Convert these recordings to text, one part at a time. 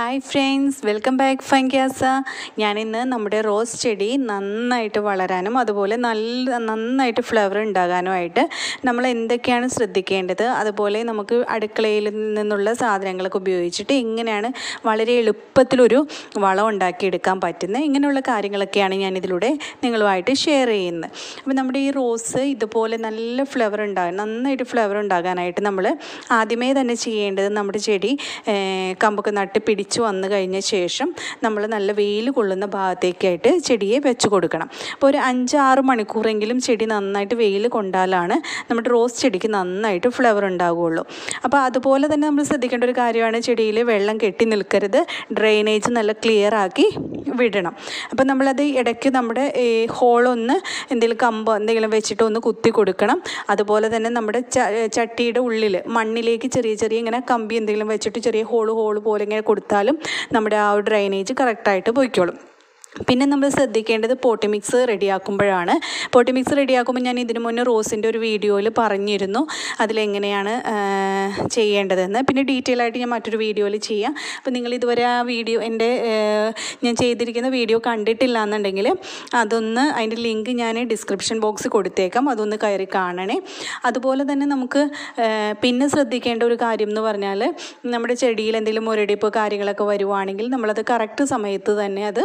hi friends welcome back ഫങ്ക്യാസ ഞാനിന്ന് നമ്മുടെ റോസ് ചെടി നന്നായിട്ട് വളരാനും അതുപോലെ നല്ല നന്നായിട്ട് ഫ്ലവർ ഉണ്ടാകാനുമായിട്ട് നമ്മൾ എന്തൊക്കെയാണ് ശ്രദ്ധിക്കേണ്ടത് അതുപോലെ നമുക്ക് അടുക്കളയിൽ നിന്നുള്ള സാധനങ്ങളൊക്കെ ഉപയോഗിച്ചിട്ട് എങ്ങനെയാണ് വളരെ എളുപ്പത്തിലൊരു വളം ഉണ്ടാക്കിയെടുക്കാൻ പറ്റുന്നത് ഇങ്ങനെയുള്ള കാര്യങ്ങളൊക്കെയാണ് ഞാൻ ഇതിലൂടെ നിങ്ങളുമായിട്ട് ഷെയർ ചെയ്യുന്നത് അപ്പോൾ നമ്മുടെ ഈ റോസ് ഇതുപോലെ നല്ല ഫ്ലവർ ഉണ്ടാകാൻ നന്നായിട്ട് ഫ്ലവർ ഉണ്ടാകാനായിട്ട് നമ്മൾ ആദ്യമേ തന്നെ ചെയ്യേണ്ടത് നമ്മുടെ ചെടി ഏർ, കമ്പൊക്കെ നട്ട് പിടിച്ചു വന്നു കഴിഞ്ഞ ശേഷം നമ്മൾ നല്ല വെയിൽ കൊള്ളുന്ന ഭാഗത്തേക്കായിട്ട് ചെടിയെ വെച്ച് കൊടുക്കണം അപ്പോൾ ഒരു അഞ്ചാറ് മണിക്കൂറെങ്കിലും ചെടി നന്നായിട്ട് വെയിൽ കൊണ്ടാലാണ് നമ്മുടെ റോസ് ചെടിക്ക് നന്നായിട്ട് ഫ്ലവർ ഉണ്ടാവുകയുള്ളൂ അപ്പോൾ അതുപോലെ തന്നെ നമ്മൾ ശ്രദ്ധിക്കേണ്ട ഒരു കാര്യമാണ് ചെടിയിൽ വെള്ളം കെട്ടി നിൽക്കരുത് ഡ്രെയിനേജ് നല്ല ക്ലിയർ ആക്കി വിടണം അപ്പോൾ നമ്മളത് ഇടയ്ക്ക് നമ്മുടെ ഈ ഹോളൊന്ന് എന്തെങ്കിലും കമ്പോ എന്തെങ്കിലും വെച്ചിട്ട് ഒന്ന് കുത്തി കൊടുക്കണം അതുപോലെ തന്നെ നമ്മുടെ ച ചട്ടിയുടെ ഉള്ളിൽ മണ്ണിലേക്ക് ചെറിയ ചെറിയ ഇങ്ങനെ കമ്പി എന്തെങ്കിലും വെച്ചിട്ട് ചെറിയ ഹോള് ഹോള് പോലെ ഇങ്ങനെ കൊടുത്താലും നമ്മുടെ ആ ഒരു ഡ്രൈനേജ് കറക്റ്റായിട്ട് പോയിക്കോളും പിന്നെ നമ്മൾ ശ്രദ്ധിക്കേണ്ടത് പോട്ടി മിക്സ് റെഡിയാക്കുമ്പോഴാണ് പോട്ടി മിക്സ് റെഡിയാക്കുമ്പോൾ ഞാൻ ഇതിനു മുന്നേ റോസിൻ്റെ ഒരു വീഡിയോയിൽ പറഞ്ഞിരുന്നു അതിലെങ്ങനെയാണ് ആ, ചെയ്യേണ്ടതെന്ന് പിന്നെ ഡീറ്റെയിൽ ആയിട്ട് ഞാൻ മറ്റൊരു വീഡിയോയിൽ ചെയ്യാം അപ്പോൾ നിങ്ങൾ ഇതുവരെ ആ വീഡിയോ എൻ്റെ ആ, ഞാൻ ചെയ്തിരിക്കുന്ന വീഡിയോ കണ്ടിട്ടില്ല എന്നുണ്ടെങ്കിൽ അതൊന്ന് അതിൻ്റെ ലിങ്ക് ഞാൻ ഡിസ്ക്രിപ്ഷൻ ബോക്സ് കൊടുത്തേക്കാം അതൊന്ന് കയറി കാണണേ അതുപോലെ തന്നെ നമുക്ക് ആ, പിന്നെ ശ്രദ്ധിക്കേണ്ട ഒരു കാര്യം എന്ന് പറഞ്ഞാൽ നമ്മുടെ ചെടിയിൽ എന്തെങ്കിലും മുരടിപ്പ് കാര്യങ്ങളൊക്കെ വരുവാണെങ്കിൽ നമ്മളത് കറക്റ്റ് സമയത്ത് തന്നെ അത്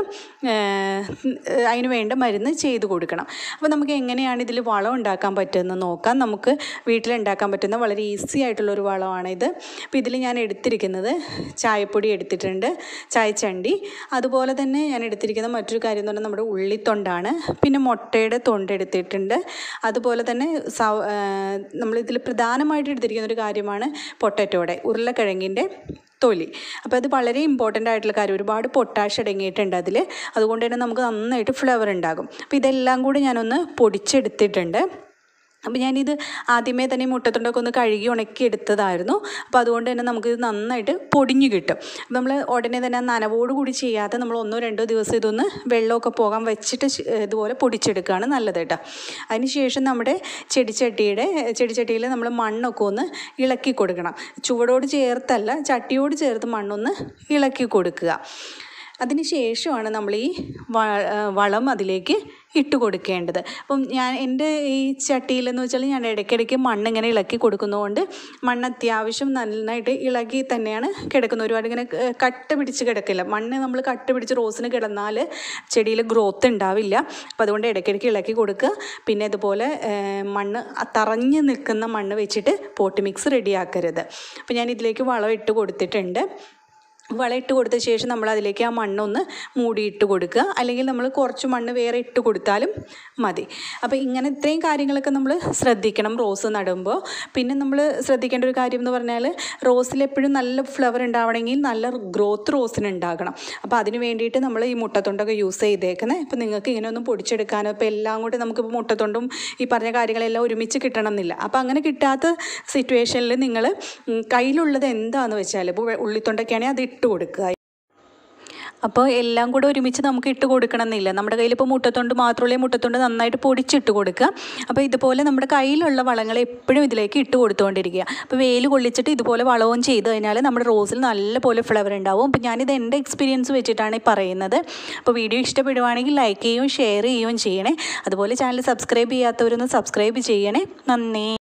ഏഹ് അതിന് വേണ്ട മരുന്ന് ചെയ്ത് കൊടുക്കണം അപ്പോൾ നമുക്ക് എങ്ങനെയാണ് ഇതിൽ വളം ഉണ്ടാക്കാൻ പറ്റുമെന്ന് നോക്കാം നമുക്ക് വീട്ടിലുണ്ടാക്കാൻ പറ്റുന്ന വളരെ ഈസി ആയിട്ടുള്ള ഒരു വളമാണ് ഇത് അപ്പോൾ ഇതിൽ ഞാൻ എടുത്തിരിക്കുന്നത് ചായപ്പൊടി എടുത്തിട്ടുണ്ട് ചായച്ചണ്ടി അതുപോലെ തന്നെ ഞാൻ എടുത്തിരിക്കുന്ന മറ്റൊരു കാര്യം എന്ന് പറഞ്ഞാൽ നമ്മുടെ ഉള്ളിത്തൊണ്ടാണ് പിന്നെ മുട്ടയുടെ തൊണ്ട് എടുത്തിട്ടുണ്ട് അതുപോലെ തന്നെ സൗ ഏഹ് നമ്മളിതിൽ പ്രധാനമായിട്ട് എടുത്തിരിക്കുന്ന ഒരു കാര്യമാണ് പൊട്ടറ്റോടെ ഉരുളക്കിഴങ്ങിൻ്റെ തൊലി അപ്പോൾ അത് വളരെ ഇമ്പോർട്ടൻ്റ് ആയിട്ടുള്ള കാര്യം ഒരുപാട് പൊട്ടാഷ് അടങ്ങിയിട്ടുണ്ട് അതിൽ അതുകൊണ്ട് തന്നെ നമുക്ക് നന്നായിട്ട് ഫ്ലവർ ഉണ്ടാകും അപ്പോൾ ഇതെല്ലാം കൂടി ഞാനൊന്ന് പൊടിച്ചെടുത്തിട്ടുണ്ട് അപ്പോൾ ഞാനിത് ആദ്യമേ തന്നെ ഈ മുട്ടത്തൊണ്ടൊക്കെ ഒന്ന് കഴുകി ഉണക്കി എടുത്തതായിരുന്നു അപ്പോൾ അതുകൊണ്ട് തന്നെ നമുക്കിത് നന്നായിട്ട് പൊടിഞ്ഞ് കിട്ടും അപ്പോൾ നമ്മൾ ഉടനെ തന്നെ ആ നനവോട് കൂടി ചെയ്യാതെ നമ്മൾ ഒന്നോ രണ്ടോ ദിവസം ഇതൊന്ന് വെള്ളമൊക്കെ പോകാൻ വെച്ചിട്ട് ശ്- ഇതുപോലെ പൊടിച്ചെടുക്കുകയാണ് നല്ലത് കേട്ടോ അതിന് ശേഷം നമ്മുടെ ചെടിച്ചട്ടിയുടെ ചെടിച്ചട്ടിയിൽ നമ്മൾ മണ്ണൊക്കെ ഒന്ന് ഇളക്കി കൊടുക്കണം ചുവടോട് ചേർത്തല്ല ചട്ടിയോട് ചേർത്ത് മണ്ണൊന്ന് ഇളക്കി കൊടുക്കുക അതിന് ശേഷമാണ് നമ്മൾ ഈ വ- ആ, വളം അതിലേക്ക് ഇട്ട് കൊടുക്കേണ്ടത് അപ്പം ഞാൻ എൻ്റെ ഈ ചട്ടിയിലെന്ന് വെച്ചാൽ ഞാൻ ഇടയ്ക്കിടയ്ക്ക് മണ്ണ് ഇങ്ങനെ ഇളക്കി കൊടുക്കുന്നതുകൊണ്ട് മണ്ണ് അത്യാവശ്യം നന്നായിട്ട് ഇളകി തന്നെയാണ് കിടക്കുന്നത് ഒരുപാട് ഇങ്ങനെ ഏർ, കട്ട പിടിച്ച് കിടക്കില്ല മണ്ണ് നമ്മൾ കട്ട പിടിച്ച് റോസിന് കിടന്നാൽ ചെടിയിൽ ഗ്രോത്ത് ഉണ്ടാവില്ല അപ്പോൾ അതുകൊണ്ട് ഇടയ്ക്കിടയ്ക്ക് ഇളക്കി കൊടുക്കുക പിന്നെ ഇതുപോലെ ഏർ, മണ്ണ് തറഞ്ഞ് നിൽക്കുന്ന മണ്ണ് വെച്ചിട്ട് പോട്ട് മിക്സ് റെഡിയാക്കരുത് അപ്പോൾ ഞാൻ ഇതിലേക്ക് വളം ഇട്ട് കൊടുത്തിട്ടുണ്ട് വളം ഇട്ട് കൊടുത്ത ശേഷം നമ്മൾ അതിലേക്ക് ആ മണ്ണൊന്ന് മൂടിയിട്ട് കൊടുക്കുക അല്ലെങ്കിൽ നമ്മൾ കുറച്ച് മണ്ണ് വേറെ ഇട്ട് കൊടുത്താലും മതി അപ്പോൾ ഇങ്ങനെ ഇത്രയും കാര്യങ്ങളൊക്കെ നമ്മൾ ശ്രദ്ധിക്കണം റോസ് നടുമ്പോൾ പിന്നെ നമ്മൾ ശ്രദ്ധിക്കേണ്ട ഒരു കാര്യം എന്ന് പറഞ്ഞാൽ റോസിൽ എപ്പോഴും നല്ല ഫ്ലവർ ഉണ്ടാവണമെങ്കിൽ നല്ല ഗ്രോത്ത് റോസിന് ഉണ്ടാകണം അപ്പോൾ അതിന് വേണ്ടിയിട്ട് നമ്മൾ ഈ മുട്ടത്തൊണ്ടൊക്കെ യൂസ് ചെയ്തേക്കുന്നത് ഇപ്പോൾ നിങ്ങൾക്ക് ഇങ്ങനെ ഒന്നും പൊടിച്ചെടുക്കാനോ ഇപ്പോൾ എല്ലാം കൂടി നമുക്കിപ്പോൾ മുട്ടത്തൊണ്ടും ഈ പറഞ്ഞ കാര്യങ്ങളെല്ലാം ഒരുമിച്ച് കിട്ടണം എന്നില്ല അപ്പോൾ അങ്ങനെ കിട്ടാത്ത സിറ്റുവേഷനിൽ നിങ്ങൾ കയ്യിലുള്ളത് എന്താണെന്ന് വെച്ചാൽ ഇപ്പോൾ ഉള്ളിത്തൊണ്ടൊക്കെയാണെങ്കിൽ അത് ഇട്ട് കൊടുക്കുക അപ്പോൾ എല്ലാം കൂടെ ഒരുമിച്ച് നമുക്ക് ഇട്ട് കൊടുക്കണം എന്നില്ല നമ്മുടെ കയ്യിൽ ഇപ്പോൾ മുട്ടത്തൊണ്ട് മാത്രമല്ലേ മുട്ടത്തൊണ്ട് നന്നായിട്ട് പൊടിച്ചിട്ട് കൊടുക്കുക അപ്പോൾ ഇതുപോലെ നമ്മുടെ കയ്യിലുള്ള വളങ്ങൾ എപ്പോഴും ഇതിലേക്ക് ഇട്ട് കൊടുത്തുകൊണ്ടിരിക്കുക അപ്പോൾ വെയിൽ കൊള്ളിച്ചിട്ട് ഇതുപോലെ വളവും ചെയ്ത് കഴിഞ്ഞാൽ നമ്മുടെ റോസിൽ നല്ലപോലെ ഫ്ലവർ ഉണ്ടാവും അപ്പോൾ ഞാനിത് എൻ്റെ എക്സ്പീരിയൻസ് വെച്ചിട്ടാണ് ഈ പറയുന്നത് അപ്പോൾ വീഡിയോ ഇഷ്ടപ്പെടുവാണെങ്കിൽ ലൈക്ക് ചെയ്യുകയും ഷെയർ ചെയ്യുകയും ചെയ്യണേ അതുപോലെ ചാനൽ സബ്സ്ക്രൈബ് ചെയ്യാത്തവരൊന്ന് സബ്സ്ക്രൈബ് ചെയ്യണേ നന്ദി